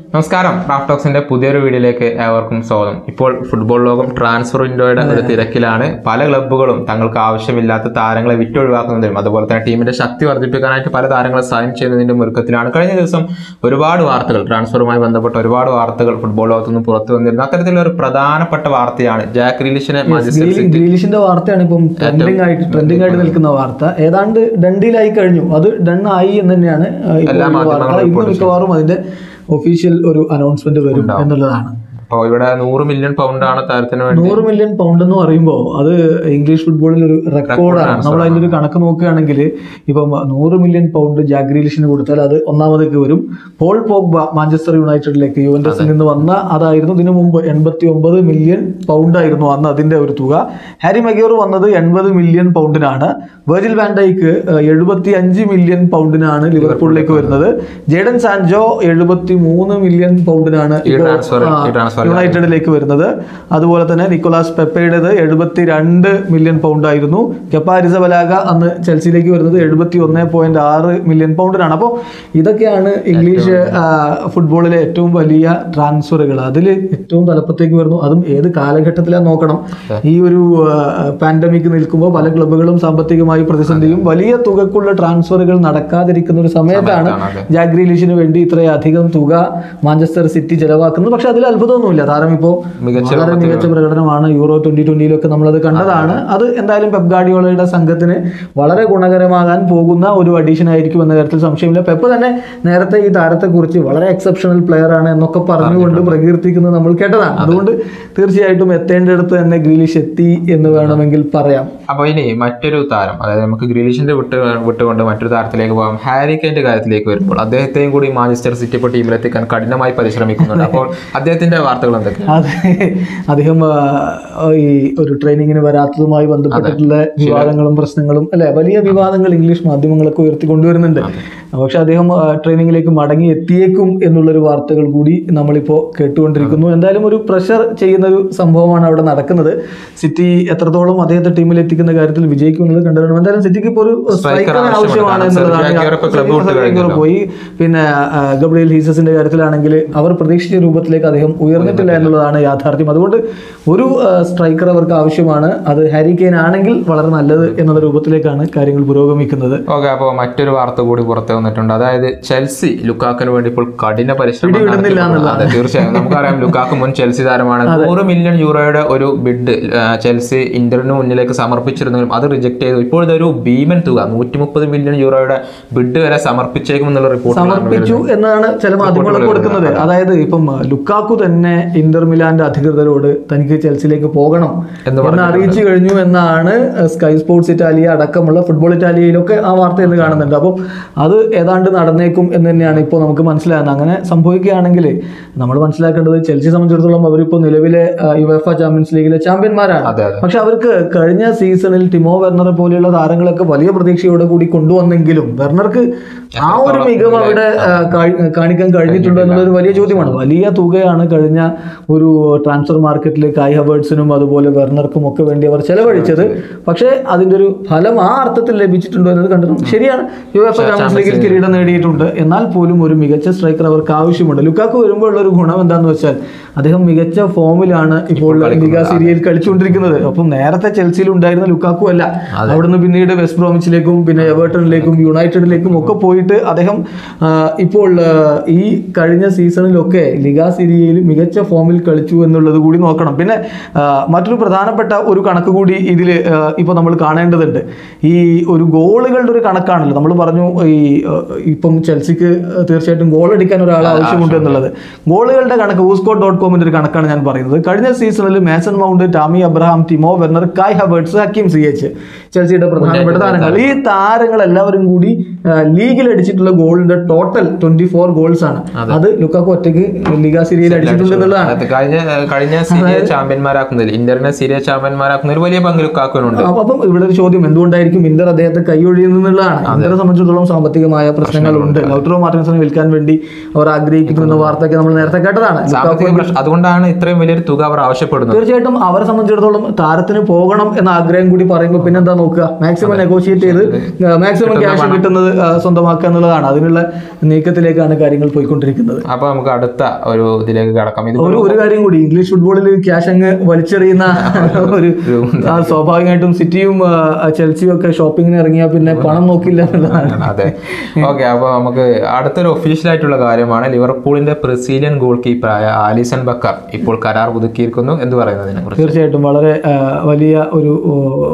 നമസ്കാരം റാഫ് ടോക്സിന്റെ പുതിയൊരു വീഡിയോയിലേക്ക് ഏവർക്കും സ്വാഗതം ഇപ്പോൾ ഫുട്ബോൾ ലോകം ട്രാൻസ്ഫർ വിൻഡോയുടെ ഒരു തിരക്കിലാണ് പല ക്ലബ്ബുകളും തങ്ങൾക്ക് ആവശ്യമില്ലാത്ത താരങ്ങളെ വിറ്റൊഴിവാക്കുന്നതിനും അതുപോലെ തന്നെ ടീമിന്റെ ശക്തി വർദ്ധിപ്പിക്കാനായിട്ട് പല താരങ്ങളെ സൈൻ ചെയ്യുന്നതിന്റെ മുറുക്കത്തിലാണ് കഴിഞ്ഞ ദിവസം ഒരുപാട് വാർത്തകൾ ട്രാൻസ്ഫറുമായി ബന്ധപ്പെട്ട ഒരുപാട് വാർത്തകൾ ഫുട്ബോൾ ലോകത്തു നിന്ന് പുറത്തു വന്നിരുന്നു അത്തരത്തിലുള്ള ഒരു പ്രധാനപ്പെട്ട വാർത്തയാണ് ജാക്ക് ഗ്രീലിഷിനെ മാഞ്ചസ്റ്റർ ഗ്രീലി- സിറ്റി ഗ്രീലിഷിന്റെ വാർത്തയാണ് ഇപ്പം ട്രെൻഡിങ് ആയിട്ട് ട്രെൻഡിങ് ആയിട്ട് നിൽക്കുന്ന വാർത്ത ഏതാണ്ട് ഡണ്ടിലായി കഴിഞ്ഞു അത് ഡൺ ആയി എന്ന് തന്നെയാണ് ആ, ഇപ്പോൾ എല്ലാ ഈ മാധ്യമങ്ങളും വാർത്ത ഇന്ന് report മിക്കവാറും അതിന്റെ ഒഫീഷ്യൽ ഒരു അനൗൺസ്മെന്റ് വരും എന്നുള്ളതാണ് അപ്പോൾ ഇവിടെ നൂറ് മില്യൺ പൗണ്ടാണ് താരത്തിന് വേണ്ടി നൂറ് മില്യൺ പൗണ്ട് എന്ന് പറയുമ്പോൾ അത് ഇംഗ്ലീഷ് ഫുട്ബോളിൽ ഒരു റെക്കോർഡാണ് നമ്മൾ അതിന്റെ ഒരു കണക്ക് നോക്കുകയാണെങ്കിൽ ഇപ്പം നൂറ് മില്യൺ പൗണ്ട് ജാഗ്രീലിഷിന് കൊടുത്താൽ അത് ഒന്നാമതേക്ക് വരും പോൾ പോഗ്ബ മാഞ്ചസ്റ്റർ യുണൈറ്റഡിലേക്ക് യുവന്റസിൽ നിന്ന് വന്ന അതായിരുന്നു ഇതിനു മുമ്പ് എൺപത്തി ഒമ്പത് മില്യൺ പൗണ്ട് ആയിരുന്നു അന്ന് അതിന്റെ ഒരു തുക ഹാരി മഗിയോർ വന്നത് എൺപത് മില്യൺ പൗണ്ടിനാണ് വെർജിൽ വാൻഡൈക്ക് എഴുപത്തി അഞ്ച് മില്യൺ പൗണ്ടിനാണ് ലിവർപൂളിലേക്ക് വരുന്നത് ജേഡൻ സാൻജോ എഴുപത്തി മൂന്ന് മില്യൺ പൗണ്ടിനാണ് ഈ ഇപ്പോൾ, ട്രാൻസ്ഫർ ആ, ഈ ട്രാൻസ്ഫർ യുണൈറ്റഡിലേക്ക് വരുന്നത് അതുപോലെ തന്നെ നിക്കോളാസ് പെപ്പയുടേത് എഴുപത്തി രണ്ട് മില്യൺ പൗണ്ട് ആയിരുന്നു കെപ്പാരിസബലാഗ അന്ന് ചെൽസിയിലേക്ക് വരുന്നത് എഴുപത്തി ഒന്ന് പോയിന്റ് ആറ് മില്യൺ പൗണ്ടിനാണ് അപ്പോൾ ഇതൊക്കെയാണ് ഇംഗ്ലീഷ് ആ, ഫുട്ബോളിലെ ഏറ്റവും വലിയ ട്രാൻസ്ഫറുകൾ അതിൽ ഏറ്റവും തലപ്പത്തേക്ക് വരുന്നു അതും ഏത് കാലഘട്ടത്തിലാന്ന് നോക്കണം ഈ ഒരു പാൻഡമിക് നിൽക്കുമ്പോൾ പല ക്ലബ്ബുകളും സാമ്പത്തികമായി പ്രതിസന്ധിയും വലിയ തുകക്കുള്ള ട്രാൻസ്ഫറുകൾ നടക്കാതിരിക്കുന്ന ഒരു സമയത്താണ് അതെ. ജാക്ക് ഗ്രീലിഷിന് വേണ്ടി ഇത്രയധികം തുക മാഞ്ചസ്റ്റർ സിറ്റി ചെലവാക്കുന്നത് പക്ഷെ അതിൽ അത്ഭുതമൊന്നുമില്ല താരം ഇപ്പോൾ മികച്ച വളരെ മികച്ച പ്രകടനമാണ് യൂറോ ട്വന്റി ട്വന്റിയിലൊക്കെ നമ്മളത് കണ്ടതാണ് അത് എന്തായാലും പെപ് ഗാർഡിയോളയുടെ സംഘത്തിന് വളരെ ഗുണകരമാകാൻ പോകുന്ന ഒരു അഡീഷൻ ആയിരിക്കും എന്ന കാര്യത്തിൽ സംശയമില്ല പെപ്പ് തന്നെ നേരത്തെ ഈ താരത്തെക്കുറിച്ച് വളരെ എക്സെപ്ഷണൽ പ്ലെയർ ആണ് എന്നൊക്കെ പറഞ്ഞുകൊണ്ട് പ്രകീർത്തിക്കുന്നത് നമ്മൾ കേട്ടതാണ് അതുകൊണ്ട് തീർച്ചയായിട്ടും എത്തേണ്ടടുത്ത് തന്നെ ഗ്രീലിഷ് എത്തി എന്ന് വേണമെങ്കിൽ പറയാം അപ്പൊ ഇനി മറ്റൊരു താരം അതായത് നമുക്ക് ഗ്രീലിഷിന്റെ വിട്ട് വിട്ടുകൊണ്ട് മറ്റൊരു താരത്തിലേക്ക് പോകാം ഹാരി കെയിന്റെ കാര്യത്തിലേക്ക് വരുമ്പോൾ അദ്ദേഹത്തെയും കൂടി മാഞ്ചസ്റ്റർ സിറ്റി ഇപ്പോൾ ടീമിലെത്തിക്കാൻ കഠിനമായി പരിശ്രമിക്കുന്നുണ്ട് അപ്പോൾ അദ്ദേഹത്തിന്റെ വാർത്തകൾ എന്തൊക്കെയാണ് അതെ അദ്ദേഹം ആ, ഈ ഒരു ട്രെയിനിങ്ങിന് വരാത്തതുമായി ബന്ധപ്പെട്ടിട്ടുള്ള വിവാദങ്ങളും പ്രശ്നങ്ങളും അല്ലെ വലിയ വിവാദങ്ങൾ ഇംഗ്ലീഷ് മാധ്യമങ്ങളൊക്കെ ഉയർത്തി കൊണ്ടുവരുന്നുണ്ട് പക്ഷെ അദ്ദേഹം ആ, ട്രെയിനിങ്ങിലേക്ക് മടങ്ങി എത്തിയേക്കും എന്നുള്ളൊരു വാർത്തകൾ കൂടി നമ്മളിപ്പോൾ കേട്ടുകൊണ്ടിരിക്കുന്നു എന്തായാലും ഒരു പ്രഷർ ചെയ്യുന്ന ഒരു സംഭവമാണ് അവിടെ നടക്കുന്നത് സിറ്റി എത്രത്തോളം അദ്ദേഹത്തെ ടീമിൽ എത്തിക്കുന്ന കാര്യത്തിൽ വിജയിക്കുമെന്നത് കണ്ടുവരണം എന്തായാലും സിറ്റിക്ക് ഇപ്പോൾ ഒരു സ്ട്രൈക്കർ ആവശ്യമാണ്. ആവശ്യമാണ് കാരണം എന്നുള്ളതാണ് സെർജിയോ അഗ്യൂറോ ഇപ്പോൾ club വിട്ട് സെർജിയോ അഗ്യൂറോ പോയി പിന്നെ ആ, ഗബ്രിയേൽ ഹീസസിന്റെ കാര്യത്തിലാണെങ്കിൽ അവർ പ്രതീക്ഷിച്ച രൂപത്തിലേക്ക് അദ്ദേഹം ഉയർന്നിട്ടില്ല എന്നുള്ളതാണ് യാഥാർത്ഥ്യം അതുകൊണ്ട് ഒരു സ്ട്രൈക്കർ അവർക്ക് ആവശ്യമാണ് അത് ഹാരി കെയിൻ ആണെങ്കിൽ വളരെ നല്ലത് എന്നുള്ള രൂപത്തിലേക്കാണ് കാര്യങ്ങൾ പുരോഗമിക്കുന്നത് ഓക്കെ അപ്പോൾ മറ്റൊരു വാർത്ത കൂടി പുറത്തു വന്നിട്ടുണ്ട് അതായത് ചെൽസി ലുക്കാക്കിന് വേണ്ടി ഇപ്പോൾ കഠിന പരിശ്രമം പിടിവിടുന്നില്ല നടത്തിയിട്ടുണ്ട്. അതെ തീർച്ചയായും നമുക്കറിയാം ലുക്കാക്ക് മുൻ ചെൽസി താരമാണ് നൂറ് മില്യൺ യൂറോയുടെ ഒരു ബിഡ് ചെൽസി ഇന്ററിന് മുന്നിലേക്ക് സമർപ്പിച്ചിരുന്നെങ്കിലും അത് റിജക്ട് ചെയ്തു ഇപ്പോൾ ഇതൊരു ഭീമൻ തുക നൂറ്റി മുപ്പത് മില്യൺ യൂറോയുടെ ബിഡ് വരെ സമർപ്പിച്ചേക്കുമെന്നുള്ള റിപ്പോർട്ട് സമർപ്പിച്ചു എന്നാണ് ചില മാധ്യമങ്ങൾ കൊടുക്കുന്നത് അതായത് ഇപ്പം ലുക്കാക്കു തന്നെ ഇന്റർ മിലാന്റെ അധികൃതരോട് തനിക്ക് ചെൽസിയിലേക്ക് പോകണം എന്ന് എന്ന് അറിയിച്ചു കഴിഞ്ഞു എന്നാണ് സ്കൈ സ്പോർട്സ് ഇറ്റാലിയ അടക്കമുള്ള ഫുട്ബോൾ ഇറ്റാലിയയിലൊക്കെ ആ വാർത്ത എന്ന് കാണുന്നുണ്ട് അപ്പം അത് ഏതാണ്ട് നടന്നേക്കും എന്ന് തന്നെയാണ് ഇപ്പോൾ നമുക്ക് മനസ്സിലാകുന്നത് അങ്ങനെ സംഭവിക്കുകയാണെങ്കിൽ നമ്മൾ മനസ്സിലാക്കേണ്ടത് ചെൽസിയെ സംബന്ധിച്ചിടത്തോളം അവരിപ്പോൾ നിലവിലെ യുവഫ ചാമ്പ്യൻസ് ലീഗിലെ ചാമ്പ്യന്മാരാണ് അതെ അതെ പക്ഷെ അവർക്ക് കഴിഞ്ഞ സീസണിൽ ടിമോ വെർണറെ പോലെയുള്ള താരങ്ങളൊക്കെ വലിയ പ്രതീക്ഷയോടെ കൂടി കൊണ്ടുവന്നെങ്കിലും വെർണർക്ക് ആ ഒരു മികവ് അവിടെ ആ, കാ- കാണിക്കാൻ കഴിഞ്ഞിട്ടുണ്ടോ എന്നുള്ളൊരു വലിയ ചോദ്യമാണ് വലിയ തുകയാണ് കഴിഞ്ഞ ഒരു ട്രാൻസ്ഫർ മാർക്കറ്റിൽ കായ് ഹവേർട്സിനും അതുപോലെ വെർണർക്കും ഒക്കെ വേണ്ടി അവർ ചെലവഴിച്ചത് പക്ഷേ അതിന്റെ ഒരു ഫലം ആ അർത്ഥത്തിൽ ലഭിച്ചിട്ടുണ്ടോ എന്നത് കണ്ടിട്ടുണ്ട് ശരിയാണ് യു എഫ് ചാമ്പ്യൻസ് ലീഗിൽ കിരീടം നേടിയിട്ടുണ്ട് എന്നാൽ പോലും ഒരു മികച്ച സ്ട്രൈക്കർ അവർക്ക് ആവശ്യമുണ്ട് ലുക്കാക്ക് വരുമ്പോൾ ഉള്ള ഒരു ഗുണം എന്താണെന്ന് വെച്ചാൽ അദ്ദേഹം മികച്ച ഫോമിലാണ് ഇപ്പോൾ ലിഗ സീരിയയിൽ കളിച്ചുകൊണ്ടിരിക്കുന്നത് അപ്പം നേരത്തെ ചെൽസിയിൽ ഉണ്ടായിരുന്ന ലുക്കാക്കു അല്ല അവിടുന്ന് പിന്നീട് വെസ്റ്റ് ബ്രോമിച്ചിലേക്കും പിന്നെ എവേർട്ടണിലേക്കും യുണൈറ്റഡിലേക്കും ഒക്കെ പോയിട്ട് അദ്ദേഹം ആ, ഇപ്പോൾ ആ, ഈ കഴിഞ്ഞ സീസണിലൊക്കെ ലിഗ സീരിയയിൽ മികച്ച ഫോമിൽ കളിച്ചു എന്നുള്ളത് കൂടി നോക്കണം പിന്നെ ആ, മറ്റൊരു പ്രധാനപ്പെട്ട ഒരു കണക്ക് കൂടി ഇതിൽ ഇപ്പോൾ നമ്മൾ കാണേണ്ടതുണ്ട് ഈ ഒരു ഗോളുകളുടെ ഒരു കണക്കാണല്ലോ നമ്മൾ പറഞ്ഞു ഈ ആ, ഇപ്പം ചെൽസിക്ക് തീർച്ചയായിട്ടും ഗോൾ അടിക്കാൻ ഒരാൾ ആവശ്യമുണ്ട് എന്നുള്ളത് ഗോളുകളുടെ കണക്ക് ഊസ്കോ ഡോട്ട് കോമിന്റെ ഒരു കണക്കാണ് ഞാൻ പറയുന്നത് കഴിഞ്ഞ സീസണിൽ Mason Mount Tammy Abraham Timo Werner Kai Havertz Hakeem C H ചെൽസിയുടെ പ്രധാനപ്പെട്ട താരങ്ങൾ ഈ താരങ്ങൾ എല്ലാവരും കൂടി ആ, ലീഗിൽ അടിച്ചിട്ടുള്ള ഗോളിന്റെ ടോട്ടൽ ട്വന്റി ഫോർ ഗോൾസ് ആണ് അത് ലുക്കാക്കോ ഒറ്റയ്ക്ക് ലിഗ സീരിയയിൽ അടിച്ചിട്ടുണ്ട് എന്നുള്ളതാണ് അത് കഴിഞ്ഞ കഴിഞ്ഞ സീരിയ ചാമ്പ്യന്മാരാക്കുന്നതിൽ ഇന്ററിനെ സീരിയ ചാമ്പ്യന്മാരാക്കുന്നതിൽ വലിയ പങ്ക് ലുക്കാക്കുവിനുണ്ട് അപ്പൊ അപ്പം ഇവിടെ ഒരു ചോദ്യം എന്തുകൊണ്ടായിരിക്കും ഇന്റർ അദ്ദേഹത്തെ കൈയൊഴിയുന്നുള്ളതാണ് ഇന്ററെ സംബന്ധിച്ചിടത്തോളം സാമ്പത്തിക സാമ്പത്തികമായ പ്രശ്നങ്ങളുണ്ട് ലൗട്രോ മാർട്ടിൻസിനെ വിൽക്കാൻ വേണ്ടി അവർ ആഗ്രഹിക്കുന്നു എന്ന വാർത്തയൊക്കെ നമ്മൾ നേരത്തെ കേട്ടതാണ് സാമ്പത്തിക പ്രശ്നം അതുകൊണ്ടാണ് ഇത്രയും വലിയൊരു തുക അവർ ആവശ്യപ്പെടുന്നത് തീർച്ചയായിട്ടും അവരെ സംബന്ധിച്ചിടത്തോളം താരത്തിന് പോകണം എന്ന ആഗ്രഹം കൂടി പറയുമ്പോൾ പിന്നെന്താ നോക്കുക മാക്സിമം നെഗോഷിയേറ്റ് ചെയ്ത് മാക്സിമം ക്യാഷ് കിട്ടുന്നത് ആ, സ്വന്തമാക്കുക എന്നുള്ളതാണ് അതിനുള്ള നീക്കത്തിലേക്കാണ് കാര്യങ്ങൾ പോയിക്കൊണ്ടിരിക്കുന്നത് അപ്പൊ നമുക്ക് അടുത്ത ഒരു ഇതിലേക്ക് കടക്കാം ഇത് ഒരു ഒരു കാര്യം കൂടി ഇംഗ്ലീഷ് ഫുട്ബോളിൽ ക്യാഷ് അങ്ങ് വലിച്ചെറിയുന്ന ഒരു ആ, സ്വാഭാവികമായിട്ടും സിറ്റിയും ആ, ചെൽസിയും ഒക്കെ ഷോപ്പിങ്ങിന് ഇറങ്ങിയാൽ പിന്നെ പണം നോക്കില്ല എന്നുള്ളതാണ് അതെ ഓക്കെ അപ്പൊ നമുക്ക് അടുത്തൊരു ഒഫീഷ്യൽ ആയിട്ടുള്ള കാര്യമാണ് ലിവർപൂളിന്റെ ബ്രസീലിയൻ ഗോൾ കീപ്പറായ ആലിസൺ ബക്കർ ഇപ്പോൾ കരാർ പുതുക്കിയിരിക്കുന്നു എന്ന് പറയുന്നതിനെ കുറിച്ച് തീർച്ചയായിട്ടും വളരെ ആ, വലിയ ഒരു ഓ,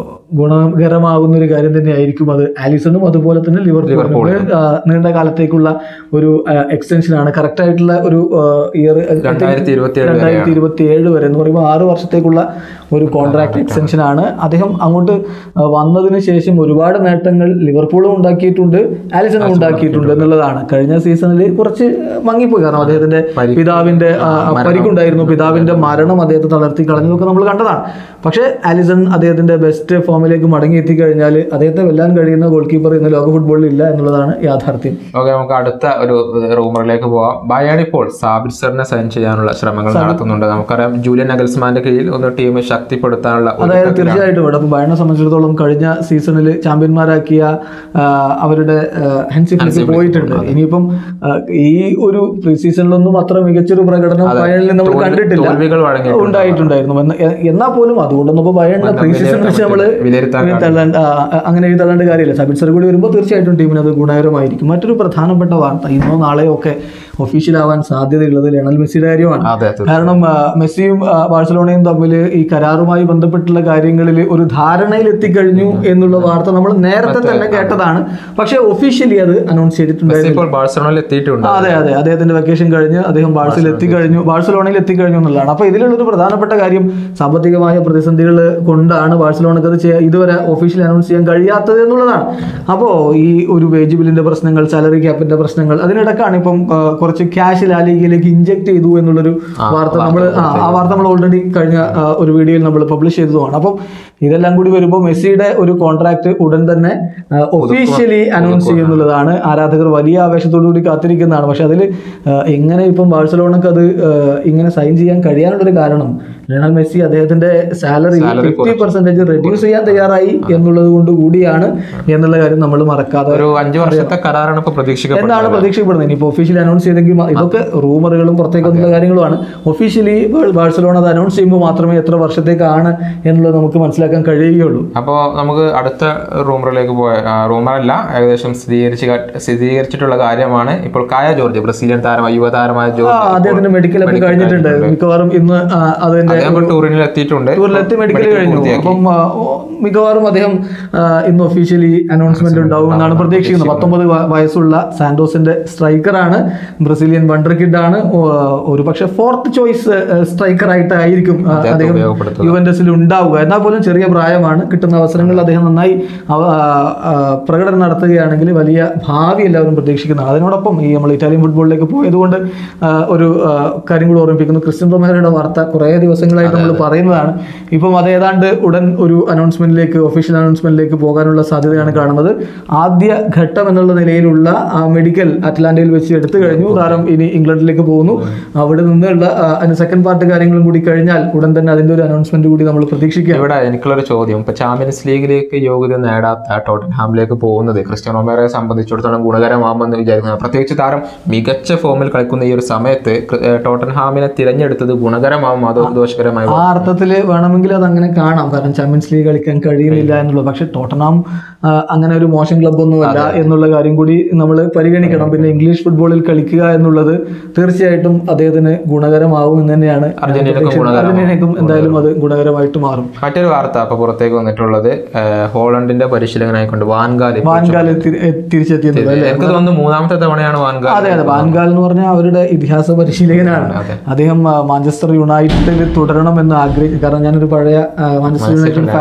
ഗുണകരമാകുന്ന ഒരു കാര്യം തന്നെയായിരിക്കും അത് ആലിസണും അതുപോലെ തന്നെ ലിവർപൂളിനും ആ, നീണ്ട കാലത്തേക്കുള്ള ഒരു എക്സ്റ്റൻഷൻ ആണ് കറക്റ്റ് ആയിട്ടുള്ള ഒരു ഇയർ രണ്ടായിരത്തി ഇരുപത്തി ഏഴ് രണ്ടായിരത്തി ഇരുപത്തി ഏഴ് വരെ എന്ന് പറയുമ്പോൾ ആറ് വർഷത്തേക്കുള്ള ഒരു കോൺട്രാക്ട് എക്സ്റ്റൻഷൻ ആണ് അദ്ദേഹം അങ്ങോട്ട് ആ, വന്നതിന് ശേഷം ഒരുപാട് നേട്ടങ്ങൾ ലിവർപൂളും ഉണ്ടാക്കിയിട്ടുണ്ട് ആലിസണും ഉണ്ടാക്കിയിട്ടുണ്ട് എന്നുള്ളതാണ് കഴിഞ്ഞ സീസണിൽ കുറച്ച് മങ്ങിപ്പോയി കാരണം അദ്ദേഹത്തിന്റെ പിതാവിന്റെ ആ, പരിക്കുണ്ടായിരുന്നു പിതാവിന്റെ മരണം അദ്ദേഹത്തെ തളർത്തി കളഞ്ഞതൊക്കെ നമ്മൾ കണ്ടതാണ് പക്ഷേ ആലിസൺ അദ്ദേഹത്തിന്റെ ബെസ്റ്റ് ഫോമിലേക്ക് മടങ്ങി എത്തിക്കഴിഞ്ഞാൽ അദ്ദേഹത്തെ വെല്ലാൻ കഴിയുന്ന ഗോൾ കീപ്പർ ഇന്ന് ലോക ഫുട്ബോളിൽ ഇല്ല എന്നുള്ളതാണ് യാഥാർത്ഥ്യം ഓക്കെ നമുക്ക് അടുത്ത ഒരു റൂമറിലേക്ക് പോവാം ബയാൻ ഇപ്പോൾ സാബിത്സറിനെ സൈൻ ചെയ്യാനുള്ള ശ്രമങ്ങൾ നടത്തുന്നുണ്ട് നമുക്കറിയാം ജൂലിയൻ നഗൽസ്മാന്റെ കീഴിൽ ഒന്ന് ടീം ശക്തിപ്പെടുത്താനുള്ള ഒരു അതായത് തീർച്ചയായിട്ടും ഇവിടെ ബയണെ സംബന്ധിച്ചിടത്തോളം കഴിഞ്ഞ സീസണിൽ ചാമ്പ്യന്മാരാക്കിയ ആ, അവരുടെ ഹെൻസിഫിലേക്ക് പോയിട്ടുണ്ട് ഇനിയിപ്പം ആ, ഈ ഒരു പ്രീ സീസണിലൊന്നും അത്ര മികച്ചൊരു പ്രകടനം ബയണിൽ നമ്മൾ കണ്ടിട്ടില്ല തോൽവികൾ വഴങ്ങി ഉണ്ടായിട്ടുണ്ടായിരുന്നു എന്ന- എ- എന്നാൽ പോലും അതുകൊണ്ടൊന്നും ഇപ്പോൾ ബയണിനെ പ്രീ സീസൺ വെച്ച് നമ്മൾ വിലയിരുത്താൻ തള്ളേണ്ട ആ, ആ, അങ്ങനെ എഴുതി തള്ളേണ്ട കാര്യമില്ല സബിൻസർ കൂടി വരുമ്പോൾ തീർച്ചയായിട്ടും ടീമിന് അത് ഗുണകരമായിരിക്കും മറ്റൊരു പ്രധാനപ്പെട്ട വാർത്ത ഇന്നോ നാളെയോ ഒക്കെ ഒഫീഷ്യൽ ആവാൻ സാധ്യതയുള്ളത് ലയണൽ മെസ്സിയുടെ കാര്യമാണ് അതെ തീർച്ചയായും. കാരണം ആ, മെസ്സിയും ആ, ബാഴ്സലോണയും തമ്മിൽ ഈ കരാറുമായി ബന്ധപ്പെട്ടുള്ള കാര്യങ്ങളിൽ ഒരു ധാരണയിൽ എത്തിക്കഴിഞ്ഞു എന്നുള്ള വാർത്ത നമ്മൾ നേരത്തെ തന്നെ കേട്ടതാണ് പക്ഷേ ഒഫീഷ്യലി അത് അനൗൺസ് ചെയ്തിട്ടുണ്ടായിരുന്നു ഇപ്പോൾ ബാഴ്സലോണയിൽ എത്തിയിട്ടുണ്ട് അതെ അതെ അദ്ദേഹത്തിന്റെ വെക്കേഷൻ കഴിഞ്ഞ് അദ്ദേഹം ബാഴ്സയിൽ എത്തിക്കഴിഞ്ഞു ബാഴ്സലോണയിൽ എത്തിക്കഴിഞ്ഞു എന്നുള്ളതാണ് അപ്പൊ ഇതിലുള്ളൊരു പ്രധാനപ്പെട്ട കാര്യം സാമ്പത്തികമായ പ്രതിസന്ധികൾ കൊണ്ടാണ് ബാഴ്സലോണക്ക് അത് ചെയ്യാൻ ഇതുവരെ ഒഫീഷ്യലി അനൗൺസ് ചെയ്യാൻ കഴിയാത്തത് എന്നുള്ളതാണ് അപ്പോൾ ഈ ഒരു വേജ് ബില്ലിന്റെ പ്രശ്നങ്ങൾ സാലറി ക്യാപ്പിന്റെ പ്രശ്നങ്ങൾ അതിനിടക്കാണ് ഇപ്പം ആ, കുറച്ച് ക്യാഷ് ലാലിഗയിലേക്ക് ഇഞ്ചെക്ട് ചെയ്തു എന്നുള്ളൊരു വാർത്ത നമ്മൾ ആ വാർത്ത നമ്മൾ ഓൾറെഡി കഴിഞ്ഞ ആ, ഒരു വീഡിയോയിൽ നമ്മൾ പബ്ലിഷ് ചെയ്തതുമാണ് അപ്പം ഇതെല്ലാം കൂടി വരുമ്പോൾ മെസ്സിയുടെ ഒരു കോൺട്രാക്ട് ഉടൻ തന്നെ ഒഫീഷ്യലി അനൗൺസ് ചെയ്യുന്നുള്ളതാണ് ആരാധകർ വലിയ ആവേശത്തോടു കൂടി കാത്തിരിക്കുന്നതാണ് പക്ഷെ അതിൽ എങ്ങനെ ഇപ്പം ബാഴ്സലോണക്ക് അത് ആ, ഇങ്ങനെ സൈൻ ചെയ്യാൻ കഴിയാനുള്ളൊരു കാരണം ലയണൽ മെസ്സി അദ്ദേഹത്തിന്റെ സാലറി ഫിഫ്റ്റി പെർസെന്റേജ് റെഡ്യൂസ് ചെയ്യാൻ തയ്യാറായി എന്നുള്ളത് കൊണ്ട് കൂടിയാണ് എന്നുള്ള കാര്യം നമ്മൾ മറക്കാതെ ഒരു അഞ്ചു വർഷത്തെ കരാറാണ് ഇപ്പൊ പ്രതീക്ഷിക്കപ്പെടുന്നത് എന്താണ് പ്രതീക്ഷിക്കപ്പെടുന്നത് ഇനിയിപ്പോൾ ഒഫീഷ്യലി അനൗൺസ് ചെയ്തെങ്കിൽ മ- ഇതൊക്കെ റൂമറുകളും പുറത്തേക്ക് വന്നുള്ള കാര്യങ്ങളുമാണ് ഒഫീഷ്യലി ബാഴ്സലോണ അത് അനൗൺസ് ചെയ്യുമ്പോൾ മാത്രമേ എത്ര വർഷത്തേക്കാണ് എന്നുള്ളത് നമുക്ക് മനസ്സിലാക്കാൻ കഴിയുകയുള്ളൂ അപ്പോൾ നമുക്ക് അടുത്ത റൂമറിലേക്ക് പോയ റൂമറല്ല ഏകദേശം സ്ഥിരീകരിച്ച് ക- സ്ഥിരീകരിച്ചിട്ടുള്ള കാര്യമാണ് ഇപ്പോൾ കായ ജോർജ് ബ്രസീലിയൻ താരമായ യുവതാരമായ ആ, ജോർജ് അദ്ദേഹത്തിന്റെ മെഡിക്കൽ ഒക്കെ കഴിഞ്ഞിട്ടുണ്ട് മിക്കവാറും ഇന്ന് ആ, അതിന്റെ അദ്ദേഹം ഇപ്പോൾ ടൂറിനിൽ എത്തിയിട്ടുണ്ട് ടൂറിലെത്തി മെഡിക്കൽ കഴിഞ്ഞു അപ്പം ആ, ഓ, മിക്കവാറും അദ്ദേഹം ആ, ഇന്ന് ഒഫീഷ്യലി അനൗൺസ്മെന്റ് ഉണ്ടാവും എന്നാണ് പ്രതീക്ഷിക്കുന്നത് പത്തൊമ്പത് വ- വയസ്സുള്ള സാന്റോസിന്റെ സ്ട്രൈക്കറാണ് ബ്രസീലിയൻ വണ്ടർ കിഡ് ആണ് ഒരു പക്ഷെ ഫോർത്ത് ചോയ്സ് സ്ട്രൈക്കർ ആയിട്ടായിരിക്കും ആ, അദ്ദേഹം ഉപയോഗപ്പെടുത്തുക. യുവന്റസിൽ ഉണ്ടാവുക എന്നാൽ പോലും ചെറിയ പ്രായമാണ് കിട്ടുന്ന അവസരങ്ങളിൽ അദ്ദേഹം നന്നായി അവ- ആ, ആ, പ്രകടനം നടത്തുകയാണെങ്കിൽ വലിയ ഭാവി എല്ലാവരും പ്രതീക്ഷിക്കുന്നതാണ് അതിനോടൊപ്പം ഈ നമ്മൾ ഇറ്റാലിയൻ ഫുട്ബോളിലേക്ക് പോയതുകൊണ്ട് ആ, ഒരു ആ, കാര്യം കൂടി ഓർമ്മിപ്പിക്കുന്നു ക്രിസ്ത്യൻ റൊമേറയുടെ വാർത്ത കുറേ ദിവസങ്ങളായിട്ട് നമ്മൾ പറയുന്നതാണ് ഇപ്പം അത് ഏതാണ്ട് ഉടൻ ഒരു അനൗൺസ്മെന്റിലേക്ക് ഒഫീഷ്യൽ അനൗൺസ്മെന്റിലേക്ക് പോകാനുള്ള സാധ്യതയാണ് കാണുന്നത് ആദ്യ ഘട്ടം എന്നുള്ള നിലയിലുള്ള ആ മെഡിക്കൽ അറ്റ്ലാന്റയിൽ വെച്ച് എടുത്തു കഴിഞ്ഞു താരം ഇനി ഇംഗ്ലണ്ടിലേക്ക് പോകുന്നു അവിടെ നിന്നുള്ള ആ, അതിന് സെക്കൻഡ് പാർട്ട് കാര്യങ്ങളും കൂടി കഴിഞ്ഞാൽ ഉടൻ തന്നെ അതിന്റെ ഒരു അനൗൺസ്മെന്റ് കൂടി നമ്മൾ പ്രതീക്ഷിക്കുക ഇവിടെ എനിക്കുള്ളൊരു ചോദ്യം ഇപ്പൊ ചാമ്പ്യൻസ് ലീഗിലേക്ക് യോഗ്യത നേടാത്ത ടോട്ടൻഹാമിലേക്ക് പോകുന്നത് ക്രിസ്ത്യൻ റൊമേറയെ സംബന്ധിച്ചിടത്തോളം ഗുണകരമാകുമെന്ന് വിചാരിക്കുന്നു പ്രത്യേകിച്ച് താരം മികച്ച ഫോമിൽ കളിക്കുന്ന ഈ ഒരു സമയത്ത് ക്രി- ഏഹ് ടോട്ടൻഹാമിനെ തിരഞ്ഞെടുത്തത് ഗുണകരമാകും അതോ ദോഷകരമായി ആ അർത്ഥത്തിൽ വേണമെങ്കിൽ അത് അങ്ങനെ കാണാം കാരണം ചാമ്പ്യൻസ് ലീഗ് കളിക്കാൻ കഴിയുന്നില്ല എന്നുള്ളത് പക്ഷെ ടോട്ടനാം ആ, അങ്ങനെ ഒരു മോശം ക്ലബ്ബൊന്നുമല്ല എന്നുള്ള കാര്യം കൂടി നമ്മൾ പരിഗണിക്കണം പിന്നെ ഇംഗ്ലീഷ് ഫുട്ബോളിൽ കളിക്കുക എന്നുള്ളത് തീർച്ചയായിട്ടും അദ്ദേഹത്തിന് ഗുണകരമാവും എന്ന് തന്നെയാണ് അർജന്റീനക്കും പ്രതീക്ഷിക്കുന്നത്. അർജന്റീനക്കും എന്തായാലും അത് ഗുണകരമായിട്ട് മാറും മറ്റൊരു വാർത്ത അപ്പൊ പുറത്തേക്ക് വന്നിട്ടുള്ളത് ഏഹ് ഹോളണ്ടിന്റെ പരിശീലകനായിക്കൊണ്ട് വാൻഗാൽ ഇപ്പോൾ വാൻകാൽ തി- എ- തിരിച്ചെത്തിയത് എനിക്ക് തോന്നുന്നു മൂന്നാമത്തെ തവണയാണ് വാൻഗാൽ അതെ അതെ വാൻകാൽ എന്ന് പറഞ്ഞാൽ അവരുടെ ഇതിഹാസ പരിശീലകനാണ് അതെ. അദ്ദേഹം ആ, മാഞ്ചസ്റ്റർ യുണൈറ്റഡിൽ തുടരണം എന്ന് ആഗ്രഹിച്ചു കാരണം ഞാനൊരു പഴയ ആ, മാഞ്ചസ്റ്റർ യുണൈറ്റഡ് ഫാൻ ആയതുകൊണ്ട്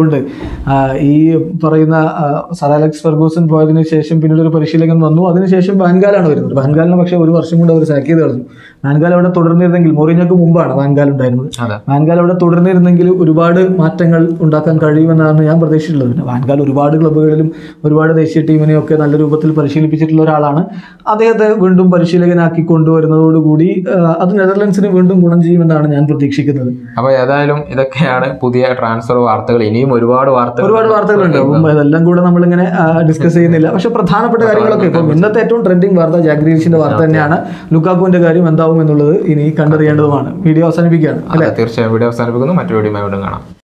ആയതുകൊണ്ട് ആ, ഈ പറയുന്ന ആ, സർ അലക്സ് ഫെർഗൂസൺ പോയതിനു ശേഷം പിന്നീട് ഒരു പരിശീലകൻ വന്നു അതിനുശേഷം വാൻഗാലാണ് വരുന്നത് വാൻഗാലിനെ പക്ഷേ ഒരു വർഷം കൊണ്ട് അവർ സാക്ക് ചെയ്ത് കളഞ്ഞു വാൻഗാൽ അവിടെ തുടർന്നിരുന്നെങ്കിൽ മൊറിഞ്ഞക്ക് മുമ്പാണ് വാൻഗാൽ ഉണ്ടായിരുന്നത് അതെ വാൻഗാൽ അവിടെ തുടർന്നിരുന്നെങ്കിൽ ഒരുപാട് മാറ്റങ്ങൾ ഉണ്ടാക്കാൻ കഴിയുമെന്നാണ് ഞാൻ പ്രതീക്ഷിച്ചിട്ടുള്ളത് പിന്നെ വാൻഗാൽ ഒരുപാട് ക്ലബ്ബുകളിലും ഒരുപാട് ദേശീയ ടീമിനെയൊക്കെ നല്ല രൂപത്തിൽ പരിശീലിപ്പിച്ചിട്ടുള്ള ഒരാളാണ് അദ്ദേഹത്തെ വീണ്ടും പരിശീലകനാക്കി കൊണ്ടുവരുന്നതോടുകൂടി ആ, അത് നെതർലൻഡ്സിന് വീണ്ടും ഗുണം ചെയ്യുമെന്നാണ് ഞാൻ പ്രതീക്ഷിക്കുന്നത് അപ്പൊ ഏതായാലും ഇതൊക്കെയാണ് പുതിയ ട്രാൻസ്ഫർ വാർത്തകൾ ഇനിയും ഒരുപാട് വാർത്തകൾ ഒരുപാട് വാർത്തകളുണ്ട് അപ്പം അതെല്ലാം കൂടെ നമ്മളിങ്ങനെ ഡിസ്കസ് ചെയ്യുന്നില്ല പക്ഷെ പ്രധാനപ്പെട്ട കാര്യങ്ങളൊക്കെ ഇപ്പം ഇന്നത്തെ ഏറ്റവും ട്രെൻഡിങ് വാർത്ത ജാഗ്രീഷിന്റെ വാർത്ത തന്നെയാണ് ലുക്കാക്കുവിന്റെ കാര്യം എന്താവും എന്നുള്ളത് ഇനി കണ്ടറിയേണ്ടതുമാണ് വീഡിയോ അവസാനിപ്പിക്കുകയാണ് അതെ തീർച്ചയായും വീഡിയോ അവസാനിപ്പിക്കുന്നു മറ്റൊരു വീഡിയോ വീണ്ടും കാണാം